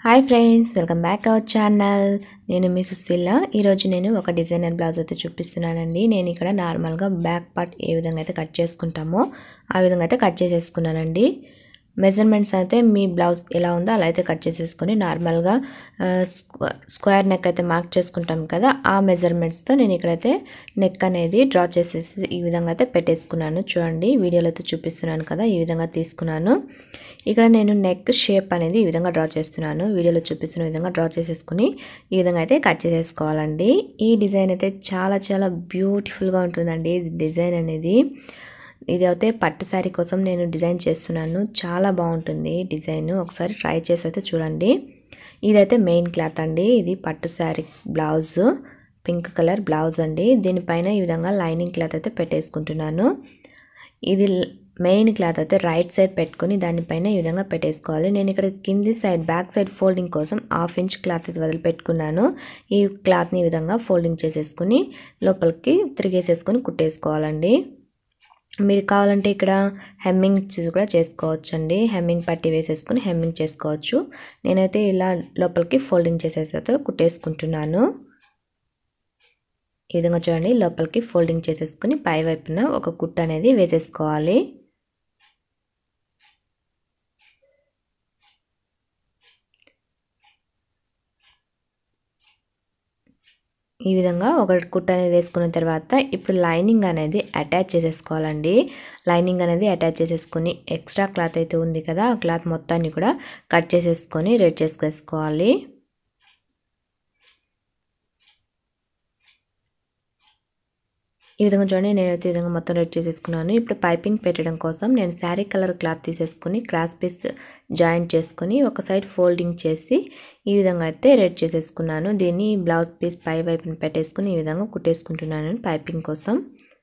hi friends welcome back our channel నేను మీ సుశీల ఈరోజు నేను ఒక డిజైనర్ బ్లౌజ్ అయితే చూపిస్తున్నానండి నేను ఇక్కడ నార్మల్గా బ్యాక్ పార్ట్ ఏ విధంగా అయితే కట్ చేసుకుంటామో ఆ విధంగా అయితే కట్ చేసేసుకున్నానండి మెజర్మెంట్స్ అయితే మీ బ్లౌజ్ ఎలా ఉందో అలా అయితే కట్ చేసేసుకొని నార్మల్గా ఆ, స్క్వ- స్క్వేర్ నెక్ అయితే మార్క్ చేసుకుంటాం కదా ఆ మెజర్మెంట్స్తో నేను ఇక్కడైతే నెక్ అనేది డ్రా చేసేసి ఈ విధంగా అయితే పెట్టేసుకున్నాను చూడండి వీడియోలో అయితే చూపిస్తున్నాను కదా ఈ విధంగా తీసుకున్నాను ఇక్కడ నేను నెక్ షేప్ అనేది ఈ విధంగా డ్రా చేస్తున్నాను వీడియోలో చూపిస్తున్న విధంగా డ్రా చేసేసుకుని ఈ విధంగా అయితే కట్ చేసేసుకోవాలండి ఈ డిజైన్ అయితే చాలా చాలా బ్యూటిఫుల్గా ఉంటుందండి ఈ డిజైన్ అనేది ఇది అయితే పట్టు శారీ కోసం నేను డిజైన్ చేస్తున్నాను చాలా బాగుంటుంది ఈ డిజైన్ ఒకసారి ట్రై చేసి అయితే చూడండి ఇదైతే మెయిన్ క్లాత్ అండి ఇది పట్టు sari blouse pink colour blouse అండి దీనిపైన ఈ విధంగా లైనింగ్ క్లాత్ అయితే పెట్టేసుకుంటున్నాను ఇది మెయిన్ క్లాత్ అయితే రైట్ సైడ్ పెట్టుకుని దానిపైన ఈ విధంగా పెట్టేసుకోవాలి నేను ఇక్కడ కింది సైడ్ బ్యాక్ సైడ్ ఫోల్డింగ్ కోసం హాఫ్ ఇంచ్ క్లాత్ అయితే వదిలిపెట్టుకున్నాను ఈ క్లాత్ని ఈ విధంగా ఫోల్డింగ్ చేసేసుకుని లోపలికి తిరిగేసేసుకొని కుట్టేసుకోవాలండి మీరు కావాలంటే ఇక్కడ హెమ్మింగ్ కూడా చేసుకోవచ్చు అండి హెమ్మింగ్ పట్టి వేసేసుకుని హెమ్మింగ్ చేసుకోవచ్చు నేనైతే ఇలా లోపలికి ఫోల్డింగ్ చేసేసి అయితే కుట్టేసుకుంటున్నాను ఈ విధంగా చూడండి లోపలికి ఫోల్డింగ్ చేసేసుకుని పై వైపున ఒక కుట్ట అనేది వేసేసుకోవాలి ఈ విధంగా ఒక కుట్ట అనేది వేసుకున్న తర్వాత ఇప్పుడు లైనింగ్ అనేది అటాచ్ చేసేసుకోవాలండి లైనింగ్ అనేది అటాచ్ చేసేసుకొని ఎక్స్ట్రా క్లాత్ అయితే ఉంది కదా ఆ క్లాత్ మొత్తాన్ని కూడా కట్ చేసేసుకొని రెడీ చేసేసుకోవాలి ఈ విధంగా చూడండి నేనైతే ఈ విధంగా మొత్తం రెడీ చేసేసుకున్నాను ఇప్పుడు పైపింగ్ పెట్టడం కోసం నేను శారీ కలర్ క్లాత్ తీసేసుకుని క్రాస్ పీస్ జాయింట్ చేసుకుని ఒక సైడ్ ఫోల్డింగ్ చేసి ఈ విధంగా అయితే రెడీ చేసేసుకున్నాను దీన్ని బ్లౌజ్ పీస్ పై వైపున పెట్టేసుకుని ఈ విధంగా కుట్టేసుకుంటున్నాను పైపింగ్ కోసం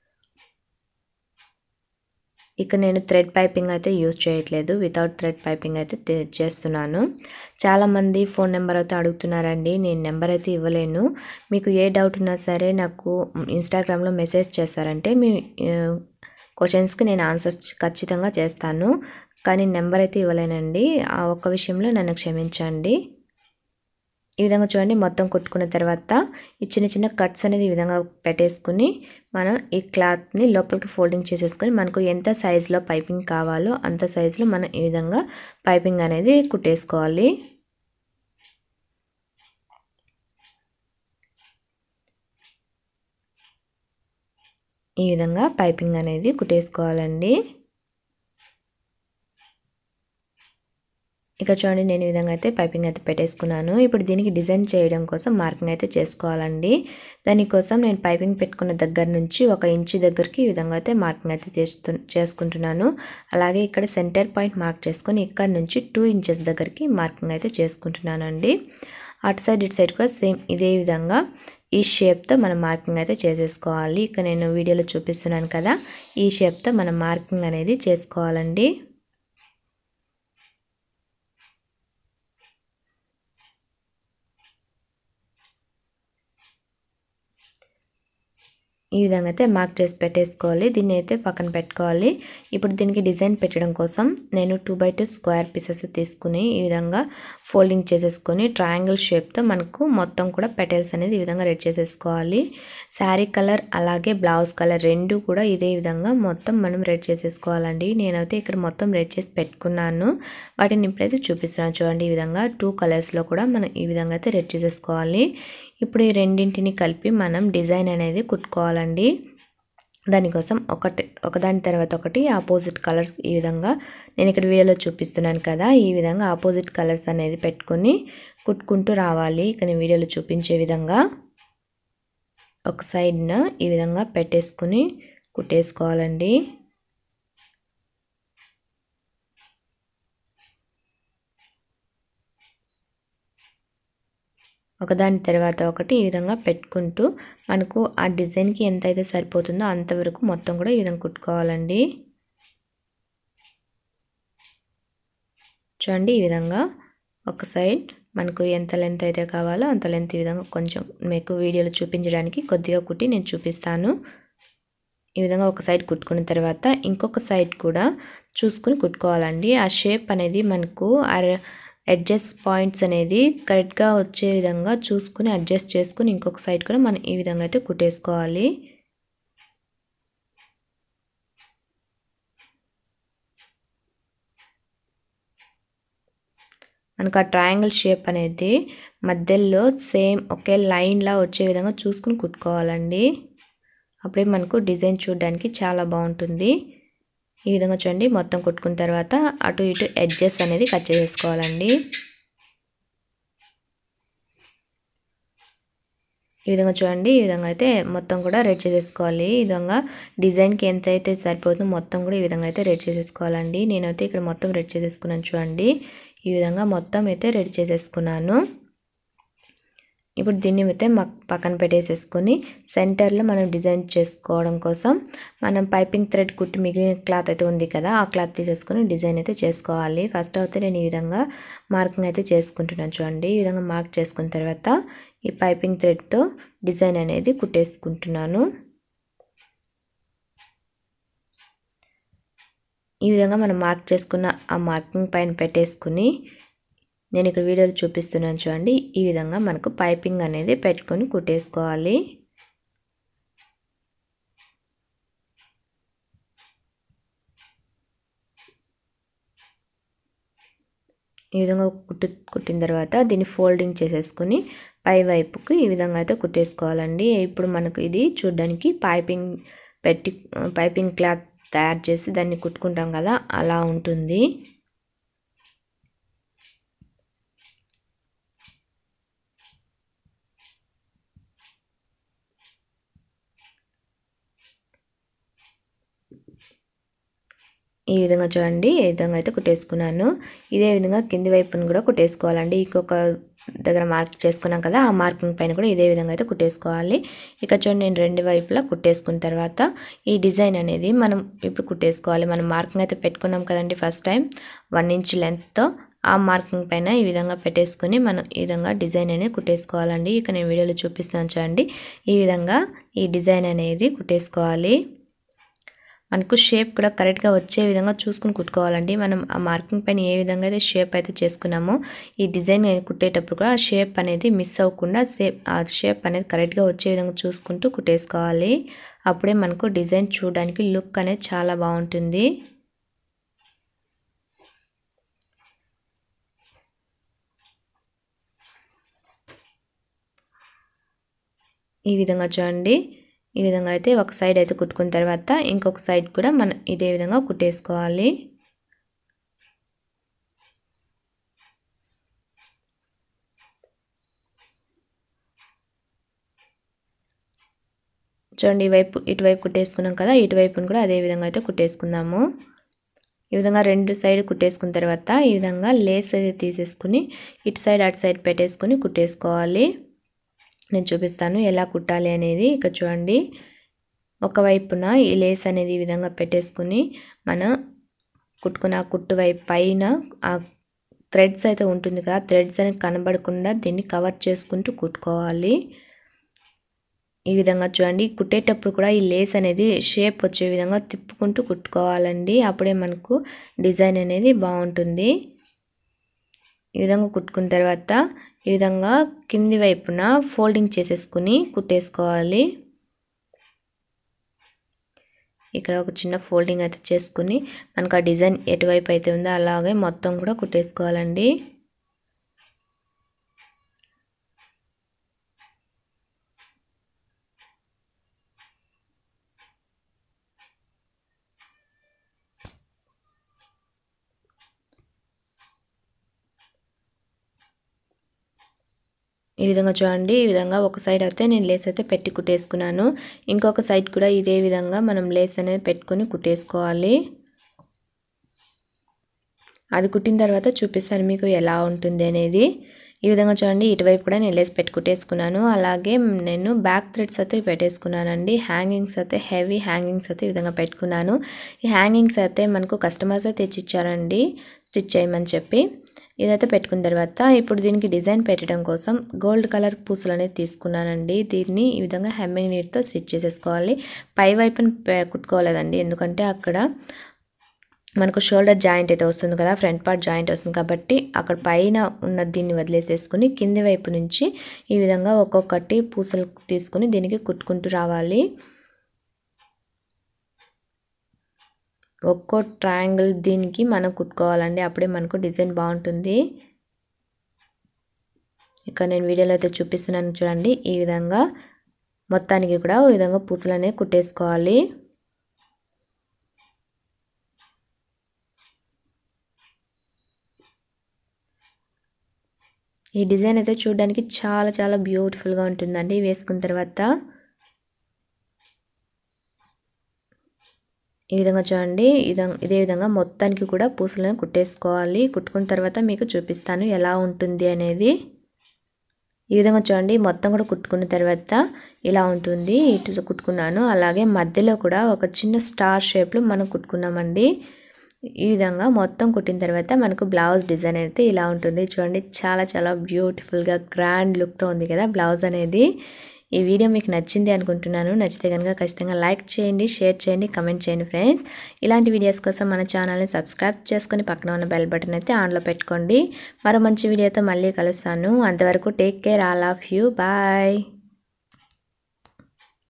ఇక నేను థ్రెడ్ పైపింగ్ అయితే యూజ్ చేయట్లేదు వితౌట్ థ్రెడ్ పైపింగ్ అయితే తే- చేస్తున్నాను చాలామంది ఫోన్ నెంబర్ అయితే అడుగుతున్నారండి నేను నెంబర్ అయితే ఇవ్వలేను మీకు ఏ డౌట్ ఉన్నా సరే నాకు ఇన్స్టాగ్రామ్లో మెసేజ్ చేస్తారంటే మీ క్వశ్చన్స్కి నేను ఆన్సర్స్ ఖచ్చితంగా చేస్తాను కానీ నెంబర్ అయితే ఇవ్వలేనండి ఆ ఒక్క విషయంలో నన్ను క్షమించండి ఈ విధంగా చూడండి మొత్తం కుట్టుకున్న తర్వాత ఈ చిన్న చిన్న కట్స్ అనేది ఈ విధంగా పెట్టేసుకుని మనం ఈ క్లాత్ని లోపలికి ఫోల్డింగ్ చేసేసుకొని మనకు ఎంత సైజులో పైపింగ్ కావాలో అంత సైజులో మనం ఈ విధంగా పైపింగ్ అనేది కుట్టేసుకోవాలి ఈ విధంగా పైపింగ్ అనేది కుట్టేసుకోవాలండి ఇక చూడండి నేను ఈ విధంగా అయితే పైపింగ్ అయితే పెట్టేసుకున్నాను ఇప్పుడు దీనికి డిజైన్ చేయడం కోసం మార్కింగ్ అయితే చేసుకోవాలండి దానికోసం నేను పైపింగ్ పెట్టుకున్న దగ్గర నుంచి ఒక ఇంచు దగ్గరికి ఈ విధంగా అయితే మార్కింగ్ అయితే చేస్తు చేసుకుంటున్నాను అలాగే ఇక్కడ సెంటర్ పాయింట్ మార్క్ చేసుకొని ఇక్కడ నుంచి టూ ఇంచెస్ దగ్గరికి మార్కింగ్ అయితే చేసుకుంటున్నానండి అటు సైడ్ ఇటు సైడ్ కూడా సేమ్ ఇదే విధంగా ఈ షేప్తో మనం మార్కింగ్ అయితే చేసేసుకోవాలి ఇక నేను వీడియోలో చూపిస్తున్నాను కదా ఈ షేప్తో మనం మార్కింగ్ అనేది చేసుకోవాలండి ఈ విధంగా అయితే మార్క్ చేసి పెట్టేసుకోవాలి దీన్ని అయితే పక్కన పెట్టుకోవాలి ఇప్పుడు దీనికి డిజైన్ పెట్టడం కోసం నేను two by two square pieces తీసుకుని ఈ విధంగా ఫోల్డింగ్ చేసేసుకొని ట్రయాంగిల్ షేప్తో మనకు మొత్తం కూడా పెటల్స్ అనేది ఈ విధంగా రెడీ చేసేసుకోవాలి శారీ కలర్ అలాగే బ్లౌజ్ కలర్ రెండు కూడా ఇదే విధంగా మొత్తం మనం రెడీ చేసేసుకోవాలండి నేనైతే ఇక్కడ మొత్తం రెడీ చేసి పెట్టుకున్నాను వాటిని ఇప్పుడైతే చూపిస్తున్నాను చూడండి ఈ విధంగా టూ కలర్స్లో కూడా మనం ఈ విధంగా అయితే రెడీ చేసేసుకోవాలి ఇప్పుడు ఈ రెండింటిని కలిపి మనం డిజైన్ అనేది కుట్టుకోవాలండి దానికోసం ఒకటి ఒకదాని తర్వాత ఒకటి ఆపోజిట్ కలర్స్ ఈ విధంగా నేను ఇక్కడ వీడియోలో చూపిస్తున్నాను కదా ఈ విధంగా ఆపోజిట్ కలర్స్ అనేది పెట్టుకొని కుట్టుకుంటూ రావాలి ఇక నేను వీడియోలో చూపించే విధంగా ఒక సైడ్న ఈ విధంగా పెట్టేసుకుని కుట్టేసుకోవాలండి ఒకదాని తర్వాత ఒకటి ఈ విధంగా పెట్టుకుంటూ మనకు ఆ డిజైన్కి ఎంత అయితే సరిపోతుందో అంతవరకు మొత్తం కూడా ఈ విధంగా కుట్టుకోవాలండి చూడండి ఈ విధంగా ఒక సైడ్ మనకు ఎంత లెంత్ అయితే కావాలో అంత లెంత్ ఈ విధంగా కొంచెం మీకు వీడియోలో చూపించడానికి కొద్దిగా కుట్టి నేను చూపిస్తాను ఈ విధంగా ఒక సైడ్ కుట్టుకున్న తర్వాత ఇంకొక సైడ్ కూడా చూసుకుని కుట్టుకోవాలండి ఆ షేప్ అనేది మనకు అర అడ్జస్ట్ పాయింట్స్ అనేది కరెక్ట్గా వచ్చే విధంగా చూసుకుని అడ్జస్ట్ చేసుకుని ఇంకొక సైడ్ కూడా మనం ఈ విధంగా అయితే కుట్టేసుకోవాలి మనకు ఆ ట్రయాంగిల్ షేప్ అనేది మధ్యలో సేమ్ ఒకే లైన్లా వచ్చే విధంగా చూసుకుని కుట్టుకోవాలండి అప్పుడే మనకు డిజైన్ చూడడానికి చాలా బాగుంటుంది ఈ విధంగా చూడండి మొత్తం కుట్టుకున్న తర్వాత అటు ఇటు ఎడ్జెస్ అనేది కట్ చేసేసుకోవాలండి ఈ విధంగా చూడండి ఈ విధంగా అయితే మొత్తం కూడా రెడ్ చేసేసుకోవాలి ఈ విధంగా డిజైన్కి ఎంత అయితే సరిపోతుందో మొత్తం కూడా ఈ విధంగా అయితే రెడ్ చేసేసుకోవాలండి నేనైతే ఇక్కడ మొత్తం రెడ్ చేసేసుకున్నాను చూడండి ఈ విధంగా మొత్తం అయితే రెడీ చేసేసుకున్నాను ఇప్పుడు దీన్ని అయితే పక్కన పెట్టేసేసుకొని సెంటర్లో మనం డిజైన్ చేసుకోవడం కోసం మనం పైపింగ్ థ్రెడ్ కుట్టి మిగిలిన క్లాత్ అయితే ఉంది కదా ఆ క్లాత్ తీసేసుకొని డిజైన్ అయితే చేసుకోవాలి ఫస్ట్ అయితే నేను ఈ విధంగా మార్కింగ్ అయితే చేసుకుంటున్నాను చూడండి ఈ విధంగా మార్క్ చేసుకున్న తర్వాత ఈ పైపింగ్ థ్రెడ్తో డిజైన్ అనేది కుట్టేసుకుంటున్నాను ఈ విధంగా మనం మార్క్ చేసుకున్న ఆ మార్కింగ్ పైన పెట్టేసుకుని నేను ఇక్కడ వీడియోలో చూపిస్తున్నాను చూడండి ఈ విధంగా మనకు పైపింగ్ అనేది పెట్టుకొని కుట్టేసుకోవాలి ఈ విధంగా కుట్టు కుట్టిన తర్వాత దీన్ని ఫోల్డింగ్ చేసేసుకుని పై వైపుకి ఈ విధంగా అయితే కుట్టేసుకోవాలండి ఇప్పుడు మనకు ఇది చూడడానికి పైపింగ్ పెట్టి పైపింగ్ క్లాత్ తయారు చేసి దాన్ని కుట్టుకుంటాం కదా అలా ఉంటుంది ఈ విధంగా చూడండి ఈ విధంగా అయితే కుట్టేసుకున్నాను ఇదే విధంగా కింది వైపును కూడా కుట్టేసుకోవాలండి ఇంకొక దగ్గర మార్క్ చేసుకున్నాం కదా ఆ మార్కింగ్ పైన కూడా ఇదే విధంగా అయితే కుట్టేసుకోవాలి ఇక చూడండి నేను రెండు వైపులా కుట్టేసుకున్న తర్వాత ఈ డిజైన్ అనేది మనం ఇప్పుడు కుట్టేసుకోవాలి మనం మార్కింగ్ అయితే పెట్టుకున్నాం కదండి ఫస్ట్ టైం వన్ ఇంచ్ లెంత్తో ఆ మార్కింగ్ పైన ఈ విధంగా పెట్టేసుకొని మనం ఈ విధంగా డిజైన్ అనేది కుట్టేసుకోవాలండి ఇక నేను వీడియోలో చూపిస్తాను చూడండి ఈ విధంగా ఈ డిజైన్ అనేది కుట్టేసుకోవాలి మనకు షేప్ కూడా కరెక్ట్గా వచ్చే విధంగా చూసుకుని కుట్టుకోవాలండి మనం ఆ మార్కింగ్ పైన ఏ విధంగా అయితే షేప్ అయితే చేసుకున్నామో ఈ డిజైన్ కుట్టేటప్పుడు కూడా ఆ షేప్ అనేది మిస్ అవ్వకుండా షేప్ ఆ షేప్ అనేది కరెక్ట్గా వచ్చే విధంగా చూసుకుంటూ కుట్టేసుకోవాలి అప్పుడే మనకు డిజైన్ చూడడానికి లుక్ అనేది చాలా బాగుంటుంది ఈ విధంగా చూడండి ఈ విధంగా అయితే ఒక సైడ్ అయితే కుట్టుకున్న తర్వాత ఇంకొక సైడ్ కూడా మనం ఇదే విధంగా కుట్టేసుకోవాలి చూడండి ఈ వైపు ఇటువైపు కుట్టేసుకున్నాం కదా ఇటువైపును కూడా అదే విధంగా అయితే కుట్టేసుకుందాము ఈ విధంగా రెండు సైడ్ కుట్టేసుకున్న తర్వాత ఈ విధంగా లేస్ అయితే తీసేసుకుని ఇటు సైడ్ అటు సైడ్ పెట్టేసుకుని కుట్టేసుకోవాలి నేను చూపిస్తాను ఎలా కుట్టాలి అనేది ఇక్కడ చూడండి ఒకవైపున ఈ లేస్ అనేది ఈ విధంగా పెట్టేసుకుని మన కుట్టుకున్న కుట్టు వైపు పైన ఆ థ్రెడ్స్ అయితే ఉంటుంది కదా థ్రెడ్స్ అనేది కనబడకుండా దీన్ని కవర్ చేసుకుంటూ కుట్టుకోవాలి ఈ విధంగా చూడండి కుట్టేటప్పుడు కూడా ఈ లేస్ అనేది షేప్ వచ్చే విధంగా తిప్పుకుంటూ కుట్టుకోవాలండి అప్పుడే మనకు డిజైన్ అనేది బాగుంటుంది ఈ విధంగా కుట్టుకున్న తర్వాత ఈ విధంగా కింది వైపున ఫోల్డింగ్ చేసేసుకుని కుట్టేసుకోవాలి ఇక్కడ ఒక చిన్న ఫోల్డింగ్ అయితే చేసుకుని మనకు ఆ డిజైన్ ఎటువైపు అయితే ఉందో అలాగే మొత్తం కూడా కుట్టేసుకోవాలండి ఈ విధంగా చూడండి ఈ విధంగా ఒక సైడ్ అయితే నేను లేస్ అయితే పెట్టి కుట్టేసుకున్నాను ఇంకొక సైడ్ కూడా ఇదే విధంగా మనం లేస్ అనేది పెట్టుకొని కుట్టేసుకోవాలి అది కుట్టిన తర్వాత చూపిస్తాను మీకు ఎలా ఉంటుంది అనేది ఈ విధంగా చూడండి ఇటువైపు కూడా నేను లేస్ పెట్టి కుట్టేసుకున్నాను అలాగే నేను బ్యాక్ థ్రెడ్స్ అయితే పెట్టేసుకున్నానండి హ్యాంగింగ్స్ అయితే హెవీ హ్యాంగింగ్స్ అయితే ఈ విధంగా పెట్టుకున్నాను ఈ హ్యాంగింగ్స్ అయితే మనకు కస్టమర్స్ అయితే తెచ్చిచ్చారండి స్టిచ్ చేయమని చెప్పి ఇదైతే పెట్టుకున్న తర్వాత ఇప్పుడు దీనికి డిజైన్ పెట్టడం కోసం గోల్డ్ కలర్ పూసలు అనేది తీసుకున్నానండి దీన్ని ఈ విధంగా హెమ్మింగ్ నీట్తో స్టిచ్ చేసేసుకోవాలి పై వైపున కుట్టుకోలేదండి ఎందుకంటే అక్కడ మనకు షోల్డర్ జాయింట్ అయితే వస్తుంది కదా ఫ్రంట్ పార్ట్ జాయింట్ వస్తుంది కాబట్టి అక్కడ పైన ఉన్న దీన్ని వదిలేసేసుకుని కింది వైపు నుంచి ఈ విధంగా ఒక్కొక్కటి పూసలు తీసుకుని దీనికి కుట్టుకుంటూ రావాలి ఒక్కో ట్రయాంగిల్ దీనికి మనం కుట్టుకోవాలండి అప్పుడే మనకు డిజైన్ బాగుంటుంది ఇక్కడ నేను వీడియోలో అయితే చూపిస్తున్నాను చూడండి ఈ విధంగా మొత్తానికి కూడా ఈ విధంగా పూసలు అనేవి కుట్టేసుకోవాలి ఈ డిజైన్ అయితే చూడడానికి చాలా చాలా బ్యూటిఫుల్గా ఉంటుందండి వేసుకున్న తర్వాత ఈ విధంగా చూడండి ఇదే విధంగా మొత్తానికి కూడా పూసలను కుట్టేసుకోవాలి కుట్టుకున్న తర్వాత మీకు చూపిస్తాను ఎలా ఉంటుంది అనేది ఈ విధంగా చూడండి మొత్తం కూడా కుట్టుకున్న తర్వాత ఇలా ఉంటుంది ఇటు కుట్టుకున్నాను అలాగే మధ్యలో కూడా ఒక చిన్న స్టార్ షేప్లో మనం కుట్టుకున్నామండి ఈ విధంగా మొత్తం కుట్టిన తర్వాత మనకు బ్లౌజ్ డిజైన్ అయితే ఇలా ఉంటుంది చూడండి చాలా చాలా బ్యూటిఫుల్గా గ్రాండ్ లుక్తో ఉంది కదా బ్లౌజ్ అనేది ఈ వీడియో మీకు నచ్చింది అనుకుంటున్నాను నచ్చితే కనుక ఖచ్చితంగా లైక్ చేయండి షేర్ చేయండి కమెంట్ చేయండి ఫ్రెండ్స్ ఇలాంటి వీడియోస్ కోసం మన ఛానల్ని సబ్స్క్రైబ్ చేసుకొని పక్కన ఉన్న బెల్ బటన్ అయితే ఆన్లో పెట్టుకోండి మరో మంచి వీడియోతో మళ్ళీ కలుస్తాను అంతవరకు take care all of you bye